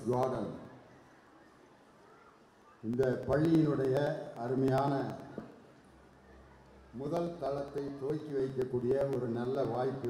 Garden இந்த பள்ளியினுடைய அருமையான முதல் தளத்தை துவக்கி வைக்கக்கூடிய ஒரு நல்ல வாய்ப்பு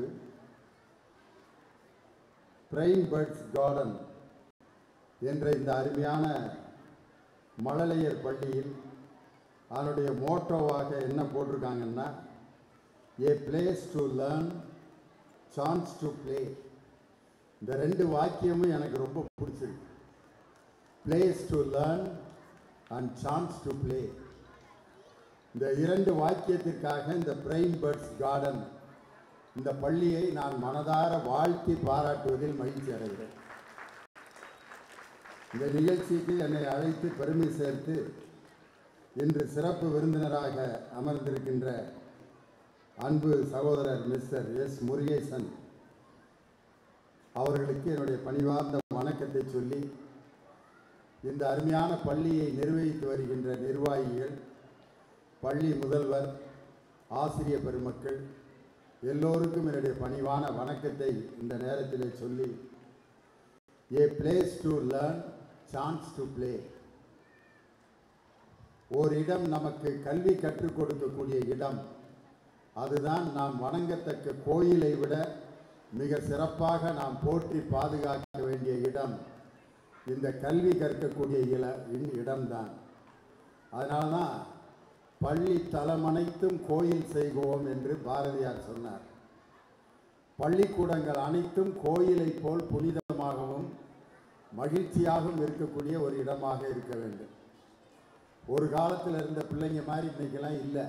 பிரைன் பேர்ட்ஸ் கார்டன் என்ற இந்த அருமையான மழலையர் பள்ளியில் அதனுடைய மோட்டோவாக என்ன போட்டிருக்காங்கன்னா a place to learn chance to play இந்த ரெண்டு வாக்கியமும் எனக்கு ரொம்ப பிடிச்சிருக்கு place to learn and chance to play இந்த இரண்டு வாக்கியத்திற்காக இந்த பிரெயின் பேர்ட்ஸ் கார்டன் இந்த பள்ளியை நான் மனதார வாழ்த்தி பாராட்டுவதில் மகிழ்ச்சி அடைகிறேன் இந்த நிகழ்ச்சிக்கு என்னை அழைத்து பெருமை சேர்த்து இன்று சிறப்பு விருந்தினராக அமர்ந்திருக்கின்ற அன்பு சகோதரர் மிஸ்டர் எஸ் முருகேசன் அவர்களுக்கு என்னுடைய பணிவார்ந்த வணக்கத்தை சொல்லி இந்த அருமையான பள்ளியை நிர்வகித்து வருகின்ற நிர்வாகிகள் பள்ளி முதல்வர் ஆசிரிய பெருமக்கள் எல்லோருக்கும் என்னுடைய பணிவான வணக்கத்தை இந்த நேரத்தில் சொல்லி a place to learn chance to play ஓரிடம் நமக்கு கல்வி கற்றுக் கொடுக்கக்கூடிய இடம் அதுதான் நாம் வணங்கத்தக்க கோயிலை விட மிக சிறப்பாக நாம் போற்றி பாதுகாக்க வேண்டிய இடம் இந்த கல்வி கற்கக்கூடிய இல இடம்தான் அதனால தான் பள்ளி தலமனைத்தும் கோயில் செய்வோம் என்று பாரதியார் சொன்னார் பள்ளிக்கூடங்கள் அனைத்தும் கோயிலை போல் புனிதமாகவும் மகிழ்ச்சியாகவும் இருக்கக்கூடிய ஒரு இடமாக இருக்க வேண்டும் ஒரு காலத்தில் இருந்த பிள்ளைங்க மாதிரி இன்னைக்கெல்லாம் இல்லை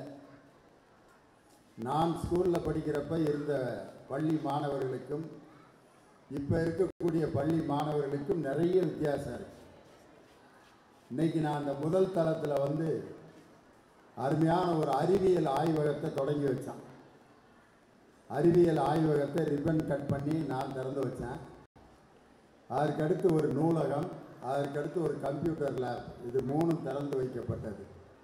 நான் ஸ்கூலில் படிக்கிறப்ப இருந்த பள்ளி மாணவர்களுக்கும் இப்போ இருக்கக்கூடிய பள்ளி மாணவர்களுக்கும் நிறைய வித்தியாசம் இருக்கு இன்னைக்கு நான் அந்த முதல் தளத்தில் வந்து அருமையான ஒரு அறிவியல் ஆய்வகத்தை தொடங்கி வச்சேன் அறிவியல் ஆய்வகத்தை ரிப்பன் கட் பண்ணி நான் திறந்து வச்சேன் அதற்கடுத்து ஒரு நூலகம் அதற்கடுத்து ஒரு கம்ப்யூட்டர் லேப் இது மூணும் திறந்து வைக்கப்பட்டது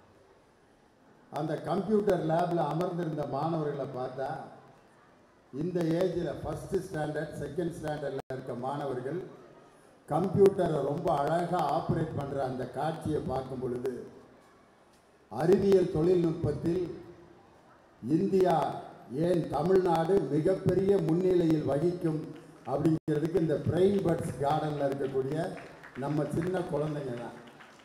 அந்த கம்ப்யூட்டர் லேபில் அமர்ந்திருந்த மாணவர்களை பார்த்தா இந்த ஏஜில் ஃபஸ்ட்டு ஸ்டாண்டர்ட் செகண்ட் ஸ்டாண்டர்டில் இருக்க மாணவர்கள் கம்ப்யூட்டரை ரொம்ப அழகாக ஆப்ரேட் பண்ணுற அந்த காட்சியை பார்க்கும் பொழுது அறிவியல் தொழில்நுட்பத்தில் இந்தியா ஏன் தமிழ்நாடு மிகப்பெரிய முன்னிலையில் வகிக்கும் அப்படிங்கிறதுக்கு இந்த பிரெயின் பட்ஸ் கார்டனில் இருக்கக்கூடிய நம்ம சின்ன குழந்தைங்க தான்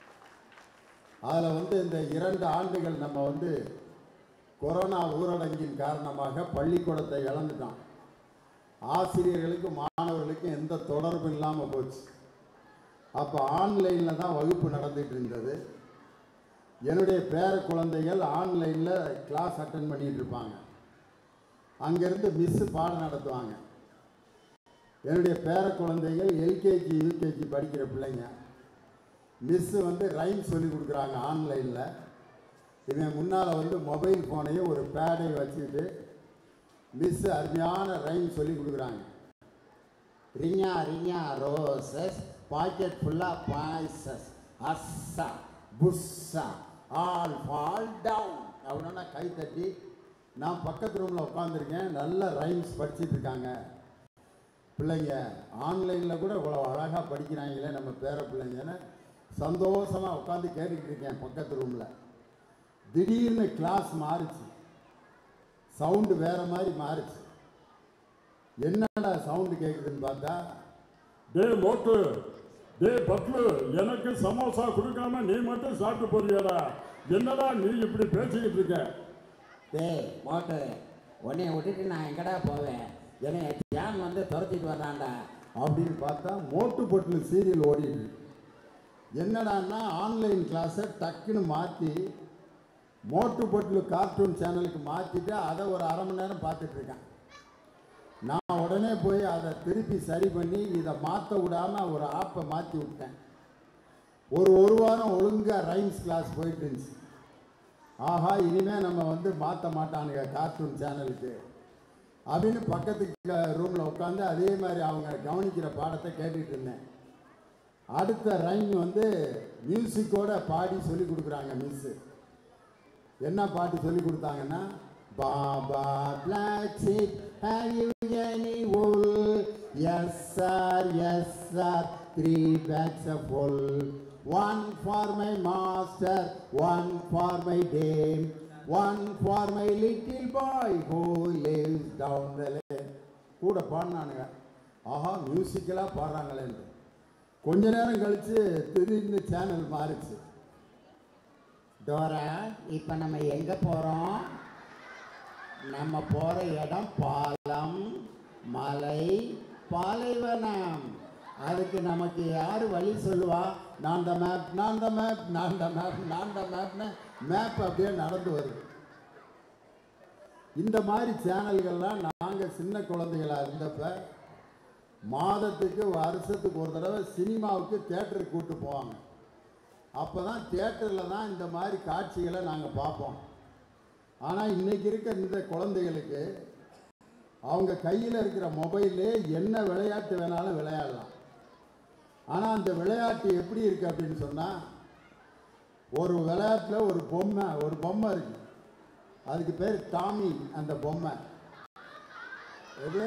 அதில் வந்து இந்த இரண்டு ஆண்டுகள் நம்ம வந்து கொரோனா ஊரடங்கின் காரணமாக பள்ளிக்கூடத்தை இழந்துட்டோம் ஆசிரியர்களுக்கும் மாணவர்களுக்கும் எந்த தொடர்பும் இல்லாமல் போச்சு அப்போ ஆன்லைனில் தான் வகுப்பு நடந்துகிட்டு இருந்தது என்னுடைய பேர குழந்தைகள் ஆன்லைனில் கிளாஸ் அட்டன் பண்ணிகிட்டு இருப்பாங்க அங்கேருந்து மிஸ்ஸு பாடம் நடத்துவாங்க என்னுடைய பேர குழந்தைகள் எல்கேஜி யூகேஜி படிக்கிற பிள்ளைங்க மிஸ்ஸு வந்து ரைம் சொல்லி கொடுக்குறாங்க ஆன்லைனில் இவன் முன்னால் வந்து மொபைல் ஃபோனையும் ஒரு பேடையும் வச்சுக்கிட்டு மிஸ்ஸு அருமையான ரைம் சொல்லி கொடுக்குறாங்க ரிங்கா ரிங்கா ரோசஸ் பாக்கெட் ஃபுல்லாக posies husha busha all fall down அப்படின்னா கை தட்டி நான் பக்கத்து ரூமில் உட்காந்துருக்கேன் நல்ல ரைம்ஸ் படிச்சிட்டு இருக்காங்க பிள்ளைங்க ஆன்லைனில் கூட இவ்வளோ அழகாக படிக்கிறாங்களே நம்ம பேர பிள்ளைங்கன்னு சந்தோஷமாக உட்காந்து கேட்டுக்கிட்டு இருக்கேன் பக்கத்து ரூமில் திடீர்னு கிளாஸ் மாறுச்சு சவுண்டு வேற மாதிரி மாறுச்சு என்னடா சவுண்டு கேட்குதுன்னு பார்த்தா டே மோட்டு டே பட்லு எனக்கு சமோசா கொடுக்காம நீ மட்டும் சாப்பிட்டு போறியாடா என்னடா நீ இப்படி பேசிக்கிட்டு இருக்க டேய் மோட்டு உன்னைய விட்டுட்டு நான் எங்கடா போவேன் என்னை ஜான் வந்து துரத்திட்டு வர்றான்டா அப்படின்னு பார்த்தா மோட்டு பொட்டில் சீரியல் ஓடிட்டு இருக்கு. என்னடான்னா ஆன்லைன் கிளாஸை டக்குன்னு மாற்றி மோட்டு பொட்டில் கார்ட்டூன் சேனலுக்கு மாற்றிட்டு அதை ஒரு அரை மணி நேரம் பார்த்துட்டு இருக்கேன் நான் உடனே போய் அதை திருப்பி சரி பண்ணி இதை மாற்ற விடாமல் ஒரு ஆப்பை மாற்றி விட்டேன் ஒரு ஒரு வாரம் ஒழுங்காக ரைம்ஸ் கிளாஸ் போயிட்டு இருந்துச்சு ஆஹா இனிமேல் நம்ம வந்து மாற்ற மாட்டானுங்க கார்ட்டூன் சேனலுக்கு அப்படின்னு பக்கத்துக்கு ரூமில் உட்காந்து அதே மாதிரி அவங்க கவனிக்கிற பாடத்தை கேட்டுட்டு இருந்தேன் அடுத்த ரைம் வந்து மியூசிக்கோட பாடி சொல்லி கொடுக்குறாங்க மிஸ்ஸு என்ன பாட்டு சொல்லி கொடுத்தாங்கன்னா baa baa black sheep have you any wool yes sir yes sir three bags are full. One for my master, one for my dame, one for my little boy who lives down the lane. கூட பாடினானுங்க ஆஹா மியூசிக்கலாக பாடுறாங்களேன்னு கொஞ்ச நேரம் கழிச்சு திடீர்னு channel மாறிச்சு Dora இப்போ நம்ம எங்கே போகிறோம் நம்ம போகிற இடம் பாலம் மலை பாலைவனம் அதுக்கு நமக்கு யார் வழி சொல்லுவா நான் த மேப் நான் த மேப் நான் த மேப் நான் த மேப்னு மேப் அப்படியே நடந்து வருது இந்த மாதிரி சேனல்கள்லாம் நாங்கள் சின்ன குழந்தைகளாக இருந்தப்ப மாதத்துக்கு வருஷத்துக்கு ஒரு தடவை சினிமாவுக்கு தேட்டருக்கு கூட்டு போவாங்க அப்போ தான் தேட்டரில் தான் இந்த மாதிரி காட்சிகளை நாங்கள் பார்ப்போம் ஆனால் இன்னைக்கு இருக்க இந்த குழந்தைகளுக்கு அவங்க கையில் இருக்கிற மொபைல்லே என்ன விளையாட்டு வேணாலும் விளையாடலாம் ஆனால் அந்த விளையாட்டு எப்படி இருக்கு அப்படின்னு சொன்னால் ஒரு விளையாட்டில் ஒரு பொம்மை ஒரு பொம்மை இருக்கு அதுக்கு பேர் டாமி அந்த பொம்மை எது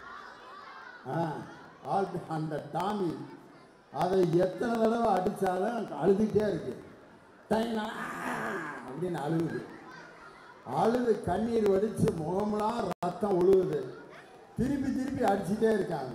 ஆ ஆல் அந்த டாமி அதை எத்தனை தடவை அடித்தாலும் அழுதுகிட்டே இருக்கு டைனா அப்படின்னு அழுகுது அழுது கண்ணீர் வடித்து முகமெல்லாம் ரத்தம் ஒழுகுது திருப்பி திருப்பி அடிச்சுட்டே இருக்காங்க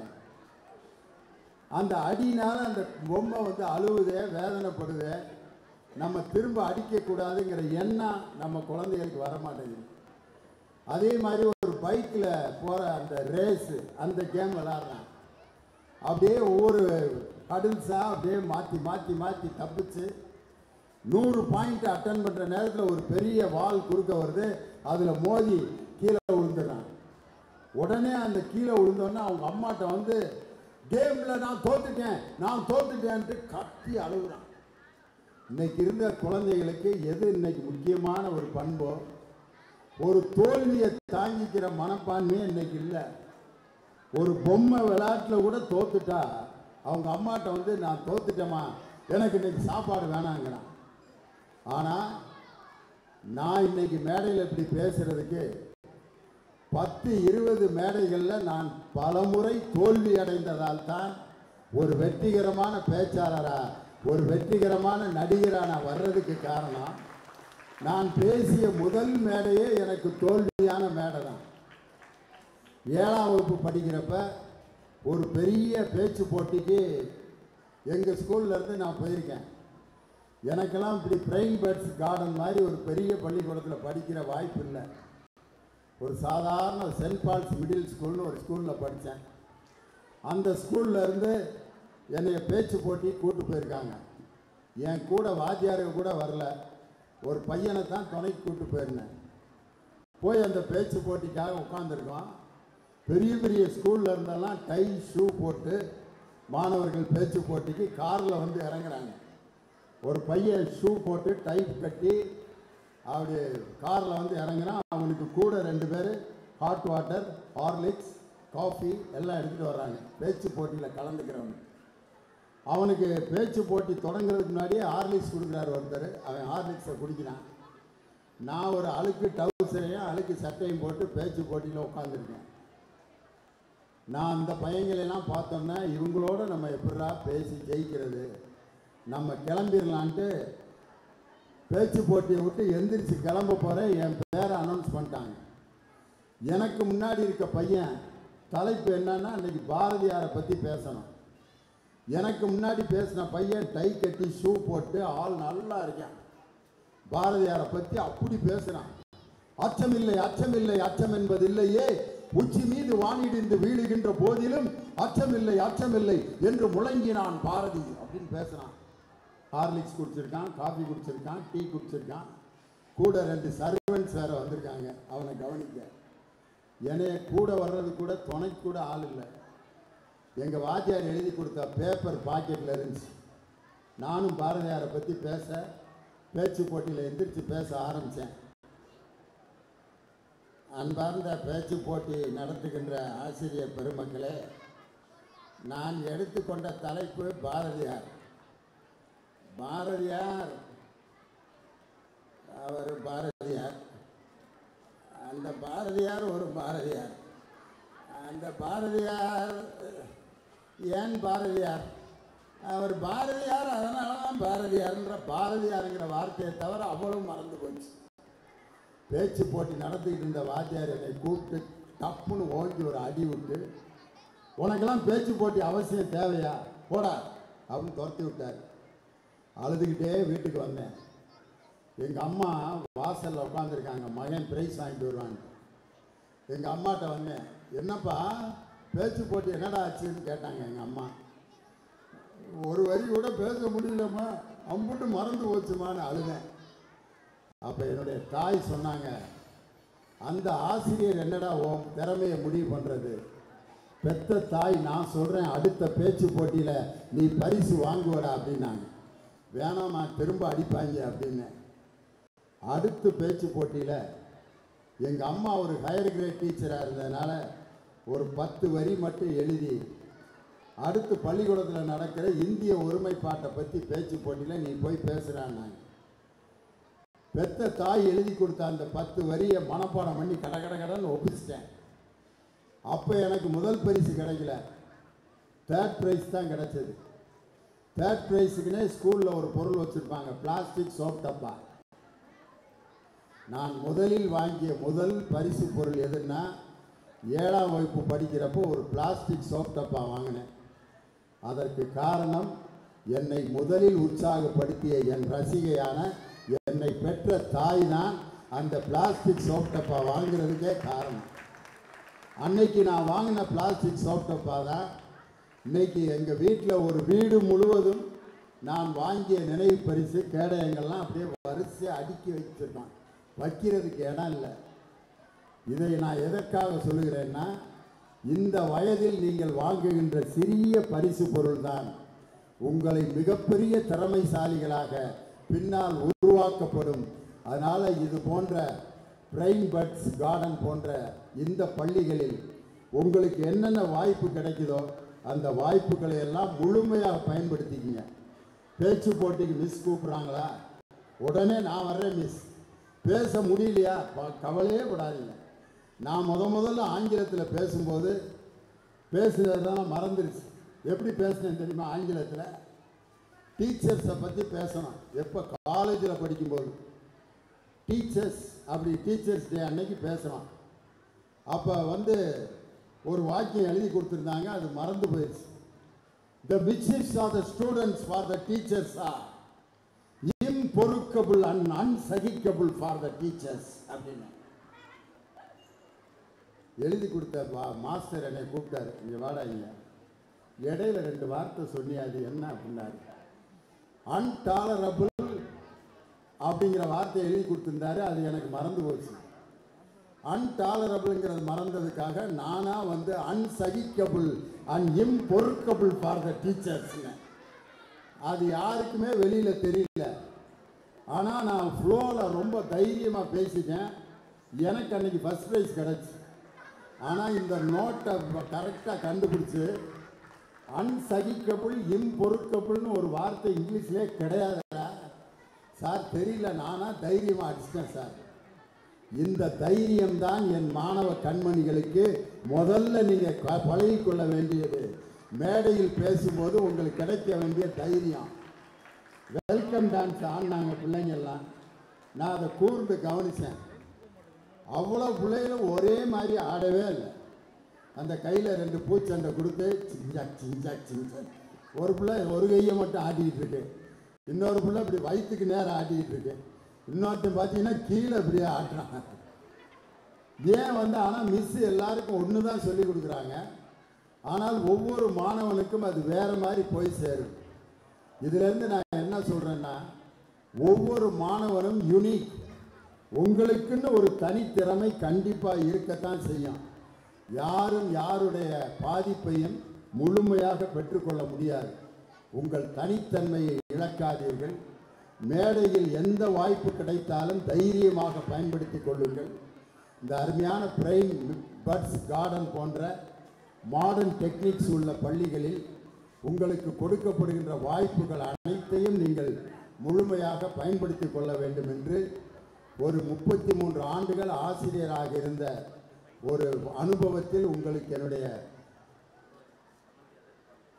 அந்த அடினால அந்த பொம்மை வந்து அழுவுதே வேதனைப்படுதே நம்ம திரும்ப அடிக்கக்கூடாதுங்கிற எண்ணம் நம்ம குழந்தைகளுக்கு வர மாட்டேங்குது அதே மாதிரி ஒரு பைக்கில் போகிற அந்த ரேஸு அந்த கேம் விளாட்றான் அப்படியே ஒவ்வொரு ஹடில்ஸாக அப்படியே மாற்றி மாற்றி மாற்றி தப்பிச்சு நூறு பாயிண்ட் அட்டன் பண்ணுற நேரத்தில் ஒரு பெரிய வால் குறுக்க வருது அதில் மோதி கீழே விழுந்துடுறான் உடனே அந்த கீழே விழுந்தோடனே அவங்க அம்மாட்ட வந்து கேமில் நான் தோத்துட்டேன் நான் தோத்துட்டேன்ட்டு கத்தி அழுகுறான் இன்னைக்கு இருந்த குழந்தைகளுக்கு எது இன்னைக்கு முக்கியமான ஒரு பண்போ ஒரு தோல்வியை தாங்கிக்கிற மனப்பான்மையே இன்னைக்கு இல்லை ஒரு பொம்மை விளையாட்டில் கூட தோத்துட்டா அவங்க அம்மாட்ட வந்து நான் தோத்துட்டேம்மா எனக்கு இன்னைக்கு சாப்பாடு வேணாங்கிறான் ஆனால் நான் இன்னைக்கு மேடையில் இப்படி பேசுறதுக்கு பத்து இருபது மேடைகளில் நான் பலமுறை தோல்வி அடைந்ததால் தான் ஒரு வெற்றிகரமான பேச்சாளரா ஒரு வெற்றிகரமான நடிகரா நான் வர்றதுக்கு காரணம் நான் பேசிய முதல் மேடையே எனக்கு தோல்வியான மேடை தான் ஏழாம் வகுப்பு படிக்கிறப்ப ஒரு பெரிய பேச்சு போட்டிக்கு எங்கள் ஸ்கூல்ல இருந்து நான் போயிருக்கேன் எனக்கெல்லாம் இப்படி பிரெயின் பேர்ட்ஸ் கார்டன் மாதிரி ஒரு பெரிய பள்ளிக்கூடத்தில் படிக்கிற வாய்ப்பு இல்லை ஒரு சாதாரண சென்ட் பால்ஸ் மிடில் ஸ்கூல்னு ஒரு ஸ்கூலில் படித்தேன் அந்த ஸ்கூல்ல இருந்து என்னைய பேச்சு போட்டி கூட்டு போயிருக்காங்க என் கூட வாத்தியாருக்கு கூட வரல ஒரு பையனை தான் துணைக்கு கூட்டு போயிருந்தேன் போய் அந்த பேச்சு போட்டிக்காக உட்காந்துருக்கோம் பெரிய பெரிய ஸ்கூல்ல இருந்தெல்லாம் டை ஷூ போட்டு மாணவர்கள் பேச்சு போட்டிக்கு காரில் வந்து இறங்குறாங்க ஒரு பையன் ஷூ போட்டு டை கட்டி அப்படி காரில் வந்து இறங்குனா அவனுக்கு கூட ரெண்டு பேர் ஹாட் வாட்டர் ஹார்லிக்ஸ் காஃபி எல்லாம் எடுத்துகிட்டு வர்றாங்க பேச்சு போட்டியில் கலந்துக்கிறவங்க அவனுக்கு பேச்சு போட்டி தொடங்குறதுக்கு முன்னாடியே ஹார்லிக்ஸ் கொடுக்குறாரு ஒருத்தர் அவன் ஹார்லிக்ஸை குடிக்கிறான் நான் ஒரு அழுக்கு டவுசரையும் அழுக்கு சட்டையும் போட்டு பேச்சு போட்டியில் உட்காந்துருக்கேன் நான் அந்த பையங்களெல்லாம் பார்த்தோன்னா இவங்களோட நம்ம எப்படிடா பேசி ஜெயிக்கிறது நம்ம கிளம்பிடலான்ட்டு பேச்சு போட்டியை விட்டு எந்திரிச்சு கிளம்ப போகிறேன் என் பேரை அனௌன்ஸ் பண்ணிட்டாங்க எனக்கு முன்னாடி இருக்க பையன் தலைப்பு என்னன்னா இன்னைக்கு பாரதியாரை பற்றி பேசணும் எனக்கு முன்னாடி பேசின பையன் டை கட்டி ஷூ போட்டு ஆள் நல்லா இருக்கான் பாரதியாரை பற்றி அப்படி பேசுகிறான் அச்சமில்லை அச்சமில்லை அச்சம் என்பது இல்லையே உச்சி மீது வானிடிந்து வீழுகின்ற போதிலும் அச்சமில்லை அச்சமில்லை என்று முழங்கினான் பாரதி அப்படின்னு பேசுகிறான் ஹார்லிக்ஸ் குடிச்சிருக்கான் காஃபி குடிச்சிருக்கான் டீ குடிச்சிருக்கான் கூட ரெண்டு சர்வெண்ட்ஸ் வேற வந்திருக்காங்க அவனை கவனிக்க என்னைய கூட வர்றது கூட துணைக்கு கூட ஆள் இல்லை எங்கள் வாத்தியார் எழுதி கொடுத்த பேப்பர் பாக்கெட்டில் இருந்துச்சு நானும் பாரதியாரை பற்றி பேச பேச்சு போட்டியில் எந்திரிச்சு பேச ஆரம்பித்தேன் அன்பார்ந்த பேச்சு போட்டி நடத்துகின்ற ஆசிரியர் பெருமக்களே நான் எடுத்துக்கொண்ட தலைப்பு பாரதியார் பாரதியார் அவர் பாரதியார் அந்த பாரதியார் ஒரு பாரதியார் அந்த பாரதியார் ஏன் பாரதியார் அவர் பாரதியார் அதனால தான் பாரதியார்ன்ற பாரதியாருங்கிற வார்த்தையை தவிர அவ்வளவு மறந்து போச்சு பேச்சு போட்டி நடத்திக்கிட்டு இருந்த வாத்தியார் என்னை கூப்பிட்டு டப்புன்னு ஓங்கி ஒரு அடி விட்டு உனக்கெல்லாம் பேச்சு போட்டி அவசியம் தேவையா போடா அப்படின்னு துரத்தி விட்டார் அழுதுகிட்டே வீட்டுக்கு வந்தேன் எங்கள் அம்மா வாசலில் உட்காந்துருக்காங்க மகன் பிரைஸ் வாங்கிட்டு வருவாங்க எங்கள் அம்மாட்ட வந்தேன் என்னப்பா பேச்சு போட்டி என்னடா ஆச்சுன்னு கேட்டாங்க எங்கள் அம்மா ஒரு வரி கூட பேச முடியலம்மா அம்புட்டு மறந்து போச்சுமான்னு அழுதேன் அப்போ என்னுடைய தாய் சொன்னாங்க அந்த ஆசிரியர் என்னடா உன் திறமையை முடிவு பண்ணுறது பெத்த தாய் நான் சொல்கிறேன் அடுத்த பேச்சு போட்டியில் நீ பரிசு வாங்குவடா அப்படின்னாங்க வேணாம்மா திரும்ப அடிப்பாங்க அப்படின்னு அடுத்த பேச்சு போட்டியில் எங்கள் அம்மா ஒரு ஹையர் கிரேட் டீச்சராக இருந்ததுனால ஒரு பத்து வரி மட்டும் எழுதி அடுத்து பள்ளிக்கூடத்தில் நடக்கிற இந்திய ஒருமைப்பாட்டை பற்றி பேச்சு போட்டியில் நீ போய் பேசுகிறான்னாங்க பெத்த தாய் எழுதி கொடுத்த அந்த பத்து வரியை மனப்பாடம் பண்ணி கட கட கடன்னு ஒப்பிச்சிட்டேன் அப்போ எனக்கு முதல் பரிசு கிடைக்கல தேர்ட் ப்ரைஸ் தான் கிடைச்சது தேர்ட் ப்ரைஸுக்குனே ஸ்கூலில் ஒரு பொருள் வச்சுருப்பாங்க பிளாஸ்டிக் சோப் டப்பா நான் முதலில் வாங்கிய முதல் பரிசு பொருள் எதுன்னா ஏழாம் வகுப்பு படிக்கிறப்போ ஒரு பிளாஸ்டிக் சோப் டப்பா வாங்கினேன் அதற்கு காரணம் என்னை முதலில் உற்சாகப்படுத்திய என் ரசிகையான என்னை பெற்ற தாய் தான் அந்த பிளாஸ்டிக் சோப் டப்பா வாங்குறதுக்கே காரணம் அன்னைக்கு நான் வாங்கின பிளாஸ்டிக் சோப் டப்பா தான் இன்னைக்கு எங்கள் வீட்டில் ஒரு வீடு முழுவதும் நான் வாங்கிய நினைவு பரிசு கேடயங்கள்லாம் அப்படியே வரிசையாக அடுக்கி வச்சிருக்கோம் வைக்கிறதுக்கு இடம் இல்லை இதை நான் எதற்காக சொல்லுகிறேன்னா இந்த வயதில் நீங்கள் வாங்குகின்ற சிறிய பரிசு பொருள்தான் உங்களை மிகப்பெரிய திறமைசாலிகளாக பின்னால் உருவாக்கப்படும் அதனால் இது போன்ற பிரைன் பட்ஸ் கார்டன் போன்ற இந்த பள்ளிகளில் உங்களுக்கு என்னென்ன வாய்ப்பு கிடைக்குதோ அந்த வாய்ப்புகளை எல்லாம் முழுமையாக பயன்படுத்திக்கிங்க பேச்சு போட்டிக்கு மிஸ் கூப்பிட்றாங்களா உடனே நான் வர்றேன் மிஸ் பேச முடியலையா ப- கவலையே படாதீங்க நான் முத முதல்ல ஆங்கிலத்தில் பேசும்போது பேசுனதெல்லாம் மறந்துருச்சு எப்படி பேசினேன் தெரியுமா ஆங்கிலத்தில் டீச்சர்ஸை பற்றி பேசணும் எப்போ காலேஜில் படிக்கும்போது டீச்சர்ஸ் அப்படி டீச்சர்ஸ் டே அன்னைக்கு பேசணும் அப்போ வந்து ஒரு வாக்கியம் எழுதி கொடுத்துருந்தாங்க அது மறந்து போயிடுச்சு the mischiefs of the students for the teachers are இம்பொறுக்கபிள் அண்ட் அன்சகிக்கபிள் ஃபார் த டீச்சர்ஸ் அப்படின்னு எழுதி கொடுத்த வா மாஸ்டர் என்னை கூப்பிட்டாரு இங்கே வாடா இங்க இடையில ரெண்டு வார்த்தை சொன்னி அது என்ன அப்படின்னாரு அன்டாலரபிள் அப்படிங்கிற வார்த்தையை எழுதி கொடுத்துருந்தாரு அது எனக்கு மறந்து போச்சு அன்டாலரபிள்ங்கிறது மறந்ததுக்காக நானாக வந்து அன்சகிக்கபிள் அண்ட் இம்பொறுக்கபிள் ஃபார் த டீச்சர்ஸ்னு அது யாருக்குமே வெளியில் தெரியல ஆனால் நான் ஃப்ளோவில் ரொம்ப தைரியமாக பேசிட்டேன் எனக்கு அன்னைக்கு ஃபஸ்ட் ப்ரைஸ் கிடச்சி ஆனால் இந்த நோட்டை கரெக்டாக கண்டுபிடிச்சு அன்சகிக்கபிள் இம்பொறுக்கபிள்னு ஒரு வார்த்தை இங்கிலீஷ்லேயே கிடையாதுடா சார் தெரியல நானா தைரியமாக அடிச்சிட்டேன் சார் இந்த தைரியம்தான் என் மாணவ கண்மணிகளுக்கு முதல்ல நீங்கள் பழகிக்கொள்ள வேண்டியது மேடையில் பேசும்போது உங்களுக்கு கிடைக்க வேண்டிய தைரியம் வெல்கம் டான்ஸ் ஆடினாங்க பிள்ளைங்கெல்லாம் நான் அதை கூர்ந்து கவனித்தேன் அவ்வளோ பிள்ளைகளும் ஒரே மாதிரி ஆடவே இல்லை அந்த கையில் ரெண்டு பூச்சண்டை கொடுத்து சிஞ்சாக் சிஞ்சாக் சிஞ்சாக் ஒரு பிள்ளை ஒரு கையை மட்டும் ஆட்டிக்கிட்டு இருக்கு இன்னொரு பிள்ளை இப்படி வயிற்றுக்கு நேரம் ஆட்டிக்கிட்டு இருக்கு இன்னொருத்தன் பார்த்தீங்கன்னா கீழே இப்படியே ஆட்டுறான் ஏன் வந்து ஆனால் மிஸ் எல்லாருக்கும் ஒன்று தான் சொல்லி கொடுக்குறாங்க ஆனால் ஒவ்வொரு மாணவனுக்கும் அது வேறு மாதிரி போய் சேரும் இதுலேருந்து நான் என்ன சொல்கிறேன்னா ஒவ்வொரு மாணவனும் யுனிக் உங்களுக்குன்னு ஒரு தனித்திறமை கண்டிப்பாக இருக்கத்தான் செய்யும் யாரும் யாருடைய பாதிப்பையும் முழுமையாக பெற்றுக்கொள்ள முடியாது உங்கள் தனித்தன்மையை இழக்காதீர்கள் மேடையில் எந்த வாய்ப்பு கிடைத்தாலும் தைரியமாக பயன்படுத்தி கொள்ளுங்கள் இந்த அருமையான பிரெயின் பட்ஸ் கார்டன் போன்ற மாடர்ன் டெக்னிக்ஸ் உள்ள பள்ளிகளில் உங்களுக்கு கொடுக்கப்படுகின்ற வாய்ப்புகள் அனைத்தையும் நீங்கள் முழுமையாக பயன்படுத்தி கொள்ள வேண்டும் என்று ஒரு முப்பத்தி மூன்று ஆண்டுகள் ஆசிரியராக இருந்த ஒரு அனுபவத்தில் உங்களுக்கு என்னுடைய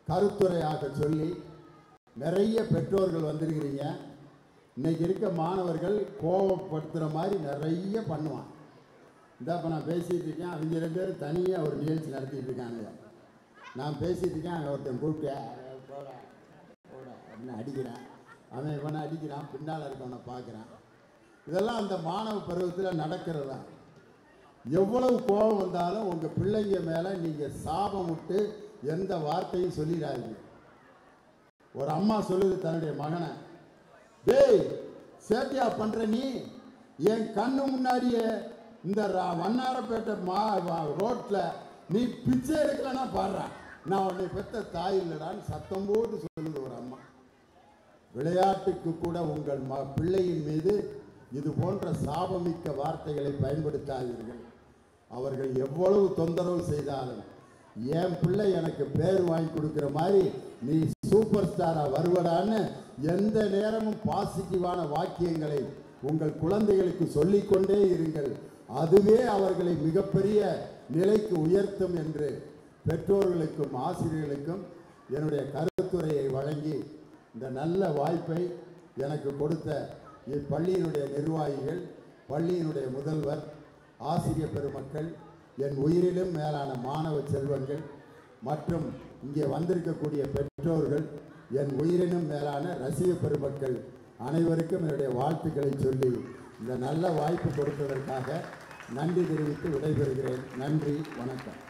கருத்துரையாக சொல்லி நிறைய பெற்றோர்கள் வந்திருக்கிறீங்க இன்னைக்கு இருக்க மாணவர்கள் கோபப்படுத்துகிற மாதிரி நிறைய பண்ணுவான் இந்த இப்போ நான் பேசிகிட்டு இருக்கேன் அவங்க ரெண்டு பேரும் தனியாக ஒரு நிகழ்ச்சி நடத்திட்டு இருக்காங்க நான் பேசிகிட்டு இருக்கேன் அவன் ஒருத்தன் கூப்பிட்டு "அட, போடா, போடா" அப்படின்னு அடிக்கிறான் அவன் இவனை அடிக்கிறான் பின்னால் இருக்கவனை பார்க்குறான் இதெல்லாம் அந்த மாணவ பருவத்தில் நடக்கிறது தான் எவ்வளவு கோபம் வந்தாலும் உங்கள் பிள்ளைங்க மேலே நீங்கள் சாபம் விட்டு எந்த வார்த்தையும் சொல்லிடாதீங்க ஒரு அம்மா சொல்லுது தன்னுடைய மகனை டேய் சேட்டியா பண்ற நீ என் கண்ணு முன்னாடியே இந்த ர- வண்ணாரப்பேட்டை மா வ- ரோட்ல நீ பிச்சை எடுக்கலன்னா பாடுறா நான் உன்னை பெத்த தாய் இல்லடான்னு சத்தம் போட்டு சொல்லுது ஒரு அம்மா விளையாட்டுக்கு கூட உங்கள் ம பிள்ளையின் மீது இது போன்ற சாபமிக்க வார்த்தைகளை பயன்படுத்தாதீர்கள் அவர்கள் எவ்வளவு தொந்தரவு செய்தாலும் என் பிள்ளை எனக்கு பேர் வாங்கி கொடுக்குற மாதிரி நீ சூப்பர் ஸ்டாரா வருவடான்னு எந்த நேரமும் பாசிட்டிவான வாக்கியங்களை உங்கள் குழந்தைகளுக்கு சொல்லிக்கொண்டே இருங்கள் அதுவே அவர்களை மிகப்பெரிய நிலைக்கு உயர்த்தும் என்று பெற்றோர்களுக்கும் ஆசிரியர்களுக்கும் என்னுடைய கருத்துரையை வழங்கி இந்த நல்ல வாய்ப்பை எனக்கு கொடுத்த இப்பள்ளியினுடைய நிர்வாகிகள் பள்ளியினுடைய முதல்வர் ஆசிரியர் பெருமக்கள் என் உயிரிலும் மேலான மாணவ செல்வங்கள் மற்றும் இங்கே வந்திருக்கக்கூடிய பெற்றோர்கள் என் உயிரினும் மேலான ரசிக பெருமக்கள் அனைவருக்கும் என்னுடைய வாழ்த்துக்களை சொல்லி இந்த நல்ல வாய்ப்பு கொடுத்ததற்காக நன்றி தெரிவித்து விடைபெறுகிறேன் நன்றி வணக்கம்